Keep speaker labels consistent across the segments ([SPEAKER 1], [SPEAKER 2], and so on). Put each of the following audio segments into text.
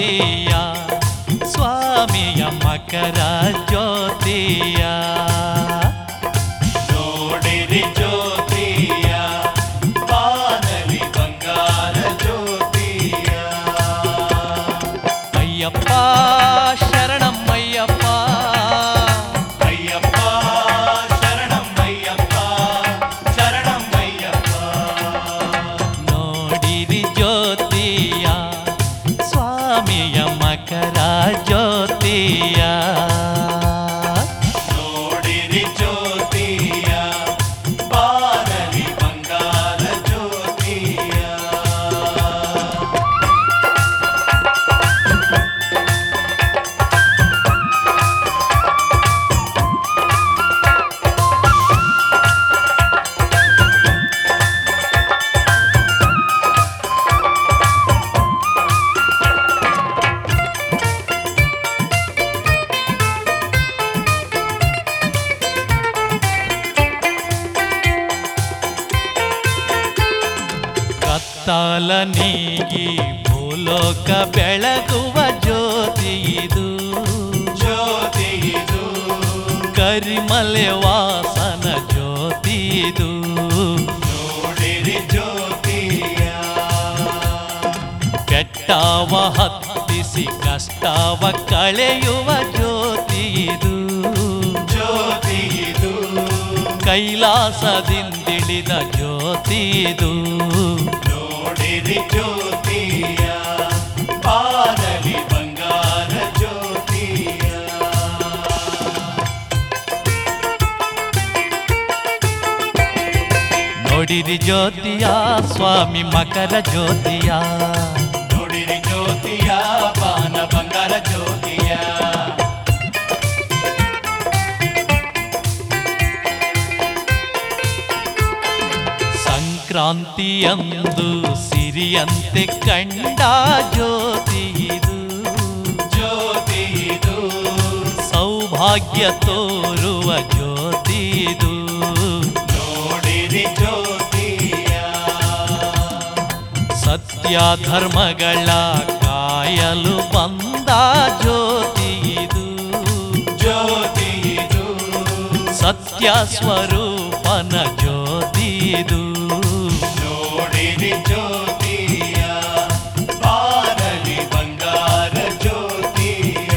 [SPEAKER 1] ಜ್ಯೋತಿಯ ಸ್ವಾಮಿಯ ಮಕರ ಜ್ಯೋತಿಯ
[SPEAKER 2] ನೋಡಿರಿ ಜ್ಯೋತಿಯ ಬಾನಲಿ ಬಂಗಾರ ಜ್ಯೋತಿಯ
[SPEAKER 1] ಅಯ್ಯಪ್ಪ ಶರಣಮ್ಮಯ್ಯಪ್ಪ
[SPEAKER 2] ಅಯ್ಯಪ್ಪ ಶರಣಂ ಅಯ್ಯಪ್ಪ ಶರಣಂ ಅಯ್ಯಪ್ಪ
[SPEAKER 1] ನೋಡಿರಿ ಜ್ಯೋತಿಯ ಸ್ವಾಮಿಯ ಮಕರ ಜ್ಯೋತಿಯ
[SPEAKER 2] ನೋಡಿರಿ ಜ್ಯೋತಿಯ ಬಾನಲಿ ಬಂಗಾರ ಜ್ಯೋತಿಯ
[SPEAKER 1] ಕತ್ತಾಲ ನೀಗಿ ಭೂಲೋಕ ಬೆಳಗುವ ಜ್ಯೋತಿ ಇದು
[SPEAKER 2] ಜ್ಯೋತಿ ಇದು
[SPEAKER 1] ಕರಿಮಲೆ ವಾಸನ ಜ್ಯೋತಿ ಇದು
[SPEAKER 2] ನೋಡಿರಿ ಜ್ಯೋತಿಯ
[SPEAKER 1] ಕೆಟ್ಟವ ಹತ್ತಿಸಿ ಕಷ್ಟವ ಕಳೆಯುವ ಜ್ಯೋತಿ ಇದು
[SPEAKER 2] ಜ್ಯೋತಿ ಇದು
[SPEAKER 1] ಕೈಲಾಸದಿಂದಿಳಿದ ಜ್ಯೋತಿ ಇದು
[SPEAKER 2] ನೋಡಿರಿ ಜ್ಯೋತಿಯ ಬಾನಲಿ ಬಂಗಾರ ಜ್ಯೋತಿಯ
[SPEAKER 1] ನೋಡಿರಿ ಜ್ಯೋತಿಯ ಸ್ವಾಮಿ ಮಕರ ಜ್ಯೋತಿಯ
[SPEAKER 2] ನೋಡಿರಿ ಜ್ಯೋತಿಯ ಬಾನ ಬಂಗಾರ ಜ್ಯೋತಿಯ
[SPEAKER 1] ಸಂಕ್ರಾಂತಿಯಂದು ಸಿರಿಯಂತೆ ಕಂಡ ಜ್ಯೋತಿ ಇದು
[SPEAKER 2] ಜ್ಯೋತಿ ಇದು
[SPEAKER 1] ಸೌಭಾಗ್ಯ ತೋರುವ ಜ್ಯೋತಿ ಇದು
[SPEAKER 2] ನೋಡಿರಿ ಜ್ಯೋತಿಯ
[SPEAKER 1] ಸತ್ಯ ಧರ್ಮಗಳ ಕಾಯಲು ಬಂದ ಜ್ಯೋತಿ ಇದು
[SPEAKER 2] ಜ್ಯೋತಿ ಇದು
[SPEAKER 1] ಸತ್ಯ ಸ್ವರೂಪನ ಜ್ಯೋತಿ ಇದು
[SPEAKER 2] ನೋಡಿರಿ ಜ್ಯೋತಿಯ ಬಾನಲಿ ಬಂಗಾರ ಜ್ಯೋತಿಯ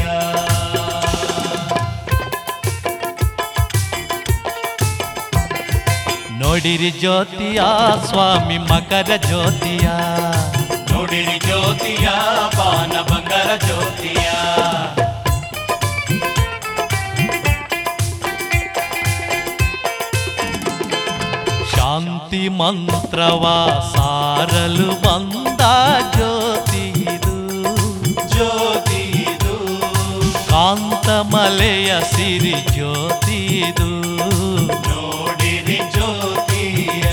[SPEAKER 1] ನೋಡಿರಿ ಜ್ಯೋತಿಯ ಸ್ವಾಮಿ ಮಕರ ಜ್ಯೋತಿಯ
[SPEAKER 2] ನೋಡಿರಿ ಜ್ಯೋತಿಯ ಬಾನ ಬಂಗಾರ ಜ್ಯೋತಿಯ
[SPEAKER 1] ಶಾಂತಿ ಮಂತ್ರವ ಸಾರಲು ಬಂದ ಜ್ಯೋತಿ ಇದು
[SPEAKER 2] ಜ್ಯೋತಿ ಇದು
[SPEAKER 1] ಕಾಂತಮಲೆಯ ಸಿರಿ ಜ್ಯೋತಿ ಇದು
[SPEAKER 2] ನೋಡಿರಿ ಜ್ಯೋತಿಯ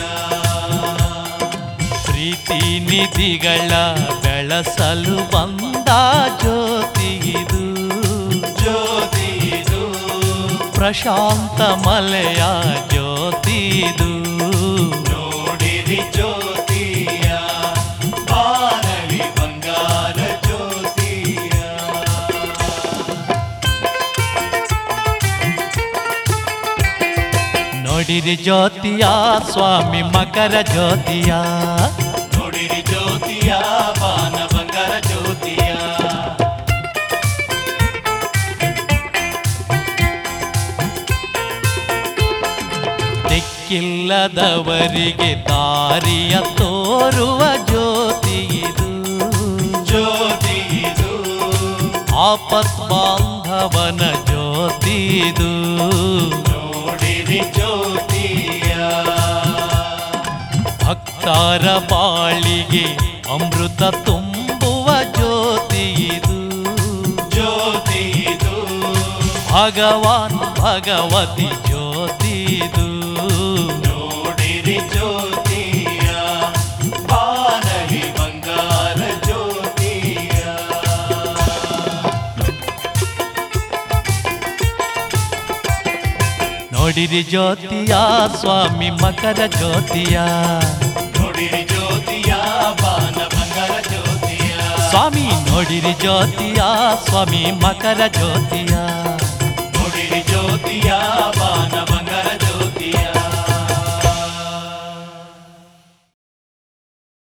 [SPEAKER 1] ಪ್ರೀತಿ ನಿಧಿಗಳ ಬೆಳಸಲು ಬಂದ ಜ್ಯೋತಿ ಇದು
[SPEAKER 2] ಜ್ಯೋತಿ ಇದು
[SPEAKER 1] ಪ್ರಶಾಂತ ಮಲೆಯ ಜ್ಯೋತಿ ಇದು
[SPEAKER 2] ನೋಡಿರಿ ಜ್ಯೋತಿಯ ಬಾನಲಿ ಬಂಗಾರ ಜ್ಯೋತಿಯ
[SPEAKER 1] ನೋಡಿರಿ ಜ್ಯೋತಿಯ ಸ್ವಾಮಿ ಮಕರ ಜ್ಯೋತಿಯ
[SPEAKER 2] ನೋಡಿರಿ ಜ್ಯೋತಿಯ ಬಾನ ಬಂಗಾರ ಜ್ಯೋತಿಯ
[SPEAKER 1] ದಿಕ್ಕಿಲ್ಲದವರಿಗೆ ದಾರಿಯ ತೋರುವ ಜ್ಯೋತಿ ಇದು
[SPEAKER 2] ಜ್ಯೋತಿ ಇದು
[SPEAKER 1] ಆಪತ್ ಬಾಂಧವನ ಜ್ಯೋತಿ ಇದು
[SPEAKER 2] ನೋಡಿರಿ ಜ್ಯೋತಿಯ
[SPEAKER 1] ಭಕ್ತರ ಬಾಳಿಗೆ ಅಮೃತ ತುಂಬುವ ಜ್ಯೋತಿ ಇದು
[SPEAKER 2] ಜ್ಯೋತಿ ಇದು
[SPEAKER 1] ಭಗವಾನ್ ಭಗವತಿ ಜ್ಯೋತಿ ಇದು
[SPEAKER 2] ನೋಡಿರಿ ಜ್ಯೋತಿಯ ಬಾನಲಿ ಬಂಗಾರ ಜ್ಯೋತಿಯ
[SPEAKER 1] ನೋಡಿರಿ ಜ್ಯೋತಿಯ ಸ್ವಾಮಿ ಮಕರ ಜ್ಯೋತಿಯ
[SPEAKER 2] ನೋಡಿರಿ ಜ್ಯೋತಿಯ ಬಾನ ಬಂಗಾರ ಜ್ಯೋತಿಯ
[SPEAKER 1] ಸ್ವಾಮಿ ನೋಡಿರಿ ಜ್ಯೋತಿಯ ಸ್ವಾಮಿ ಮಕರ ಜ್ಯೋತಿಯ
[SPEAKER 2] ನೋಡಿರಿ ಜ್ಯೋತಿಯ ಬಾನ